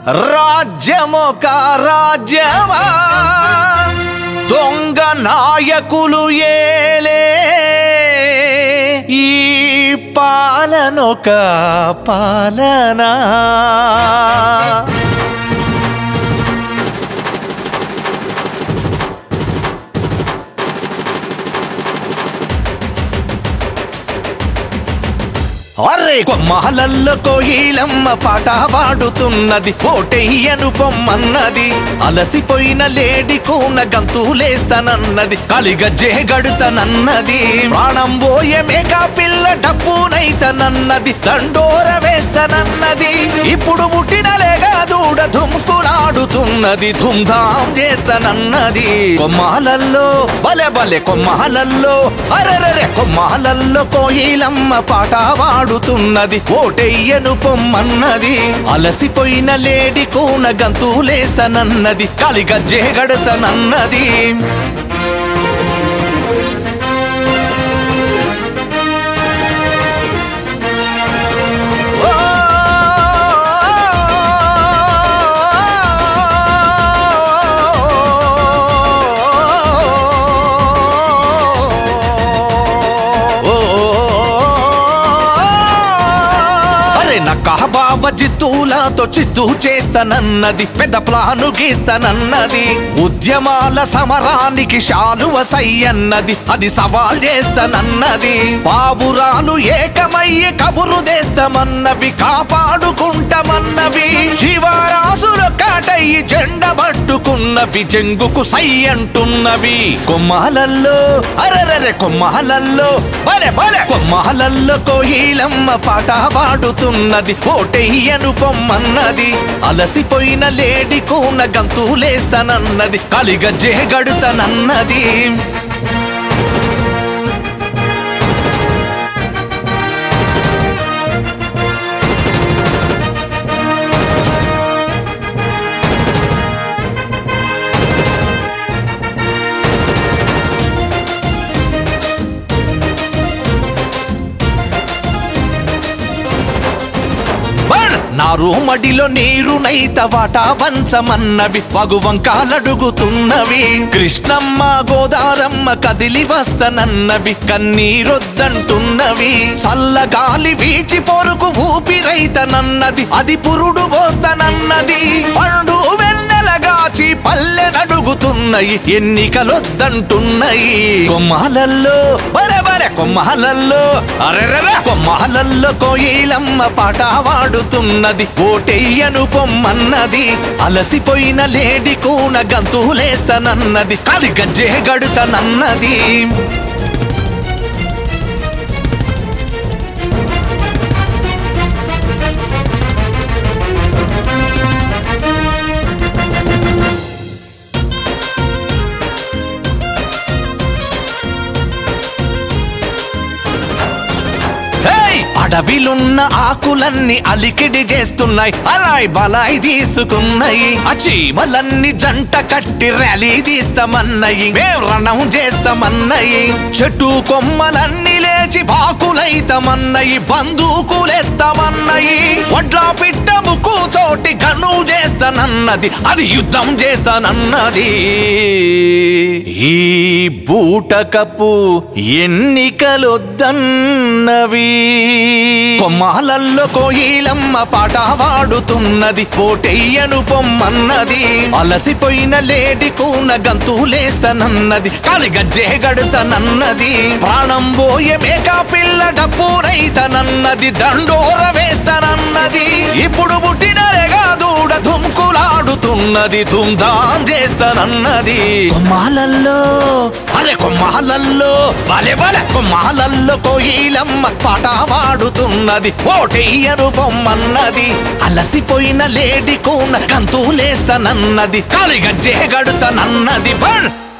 రాజ్యమొక రాజ్యమా దొంగ నాయకులు ఏలే ఈ పాలనొక పాలనా అరే కొమ్మహలల్లో కోయిలమ్మ పాట పాడుతున్నది ఓటెయ్యను పొమ్మన్నది అలసిపోయిన లేడి కూన గంతులేస్తానన్నది కలిగజ్జే గడుతనన్నది ప్రాణం పోయే మేకా పిల్ల డప్పునైతనన్నది దండోర వేస్తానన్నది ఇప్పుడు పుట్టిన లేగా దూడ ధుమ్కులాడుతున్నది ధుమ్ధాం చేస్తానన్నది కొమ్మాలల్లో బలె బలె కొమ్మాలల్లో అరెరెరె కొమ్మాలల్లో కోయిలమ్మ పాట పాడుతున్నది ఓటెయ్యను పొమ్మన్నది అలసిపోయిన లేడి కూన గంతులేస్తానన్నది కలిగజ్జే గడుతనన్నది అరే నా కహబాబ జిత్తులతో చిత్తు చేస్తానన్నది పెద్ద ప్లాను గీస్తానన్నది ఉద్యమాల సమరానికి శాలువ సయ్యన్నది అది సవాల్ చేస్తానన్నది పావురాలు ఏకమయ్యి కబురు చేస్తామన్నవి కాపాడుకుంటామన్నవి జీవరాసులు కాటయ్యి జెండ పట్టుకున్నవి చెంగుకు సై అంటున్నవి కొమ్మాలల్లో అరెరెరె కొమ్మాలల్లో బలె బలె కొమ్మాలల్లో కోయిలమ్మ పాట పాడుతున్నది ఓటెయ్యను పొమ్మన్నది అలసిపోయిన లేడి కూన గంతులేస్తానన్నది కలిగజ్జే గడుతనన్నది బర్! నా రూమడిలో నీరు నైత వాట వంచమన్నవి పగువంకాలడుగుతున్నవి కృష్ణమ్మ గోదారమ్మ కదిలి వస్తనన్నవి కన్నీరొద్దంటున్నవి చల్లగాలి వీచి పొరుకు ఊపిరైతనన్నది అది పురుడు పోస్తనన్నది పండు వెన్నెలగాచి పల్లె నడుగుతున్నాయి ఎన్నికలొద్దంటున్నాయి కొమ్మాలల్లో బలె బలె కొమ్మాలల్లో అరెరెరె కొమ్మాలల్లో కోయిలమ్మ పాట వాడుతున్నది ఓటెయ్యను పొమ్మన్నది అలసిపోయిన లేడి కూన గంతులేస్తానన్నది కలిగజ్జే గడుతనన్నది హేయ్! అడవిలున్న ఆకులన్నీ అలికిడి చేస్తున్నాయి అలాయ్ బలాయి తీసుకున్నాయి ఆ చీమలన్నీ జంట కట్టి ర్యాలీ తీస్తామన్నాయి మేం రణం చేస్తామన్నాయి చెట్టు కొమ్మలన్నీ లేచి బాకులైతమన్నాయి బందూకులెత్తమన్నాయి వడ్ల పిట్ట ముక్కుతోటి గను చేస్తానన్నది అది యుద్ధం చేస్తానన్నది ఈ బూటకపు ఎన్నికలొద్దన్నవి కొమ్మాలల్లో కోయిలమ్మ పాట వాడుతున్నది కోటెయ్యను పొమ్మన్నది అలసిపోయిన లేడి కూన గంతులేస్తానన్నది కలిగజ్జే గడుతనన్నది ప్రాణం పోయే మేకా పిల్ల డప్పురైతనన్నది దండోర వేస్తానన్నది ఇప్పుడు పుట్టిన రెగా దూడ ధుమ్కులాడుతున్నది ధుమ్ధాం చేస్తానన్నది కొమ్మాలల్లో అరే కొమ్మాలల్లో బలె బలె కొమ్మాలల్లో కోయిలమ్మ పాట వాడుతున్నది ఓటెయ్యను పొమ్మన్నది అలసిపోయిన లేడి కూన గంతులేస్తానన్నది కలిగజ్జే గడుతనన్నది బల్